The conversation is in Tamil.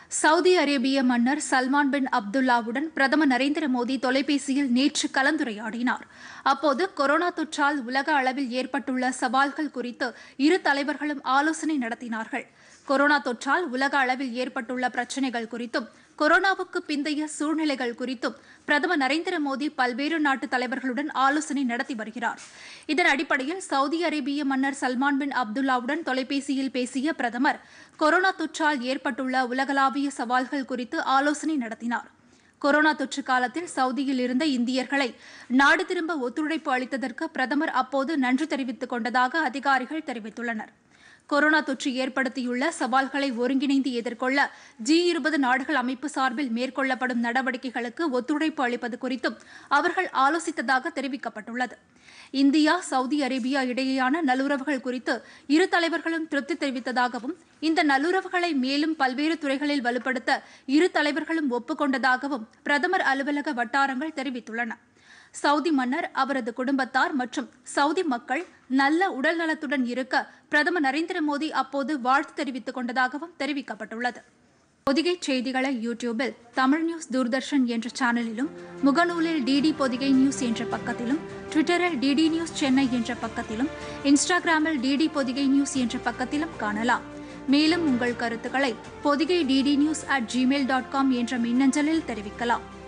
சவுதி அரேபிய மன்னர் சல்மான் பின் அப்துல்லாவுடன் பிரதமர் நரேந்திர மோடி தொலைபேசியில் நேற்று கலந்துரையாடினார் அப்போது கொரோனா தொற்றால் உலக அளவில் ஏற்பட்டுள்ள சவால்கள் குறித்து இரு தலைவர்களும் ஆலோசனை நடத்தினார்கள் கொரோனா தொற்றால் உலக அளவில் ஏற்பட்டுள்ள பிரச்சினைகள் குறித்தும் கொரோனாவுக்கு பிந்தைய சூழ்நிலைகள் குறித்தும் பிரதமர் நரேந்திர மோடி பல்வேறு நாட்டு தலைவர்களுடன் ஆலோசனை நடத்தி வருகிறார் இதன் அடிப்படையில் சவுதி அரேபிய மன்னர் சல்மான் பின் அப்துல்லாவுடன் தொலைபேசியில் பேசிய பிரதமர் கொரோனா தொற்றால் ஏற்பட்டுள்ள உலகளாவிய சவால்கள் குறித்து ஆலோசனை நடத்தினார் கொரோனா தொற்று காலத்தில் சவுதியில் இருந்த இந்தியர்களை நாடு திரும்ப ஒத்துழைப்பு அளித்ததற்கு பிரதமர் அப்போது நன்றி தெரிவித்துக் கொண்டதாக அதிகாரிகள் தெரிவித்துள்ளனர் கொரோனா தொற்று ஏற்படுத்தியுள்ள சவால்களை ஒருங்கிணைந்து எதிர்கொள்ள ஜி இருபது நாடுகள் அமைப்பு சார்பில் மேற்கொள்ளப்படும் நடவடிக்கைகளுக்கு ஒத்துழைப்பு அளிப்பது குறித்தும் அவர்கள் ஆலோசித்ததாக தெரிவிக்கப்பட்டுள்ளது இந்தியா சவுதி அரேபியா இடையேயான நல்லுறவுகள் குறித்து இரு தலைவர்களும் திருப்தி தெரிவித்ததாகவும் இந்த நல்லுறவுகளை மேலும் பல்வேறு துறைகளில் வலுப்படுத்த இரு தலைவர்களும் ஒப்புக்கொண்டதாகவும் பிரதமர் அலுவலக வட்டாரங்கள் தெரிவித்துள்ளன சவுதி மன்னர் அவரது குடும்பத்தார் மற்றும் சவுதி மக்கள் நல்ல உடல் நலத்துடன் இருக்க பிரதமர் நரேந்திர மோடி அப்போது வாழ்த்து தெரிவித்துக் கொண்டதாகவும் தெரிவிக்கப்பட்டுள்ளது பொதிகை செய்திகளை யூடியூபில் தமிழ் நியூஸ் தூர்தர்ஷன் என்ற சேனலிலும் முகநூலில் டிடி பொதிகை நியூஸ் என்ற பக்கத்திலும் ட்விட்டரில் டிடி நியூஸ் சென்னை என்ற பக்கத்திலும் இன்ஸ்டாகிராமில் டிடி பொதிகை நியூஸ் என்ற பக்கத்திலும் காணலாம் மேலும் உங்கள் கருத்துக்களை Podhigai DD news at Gmail dot com என்ற மின்னஞ்சலில் தெரிவிக்கலாம்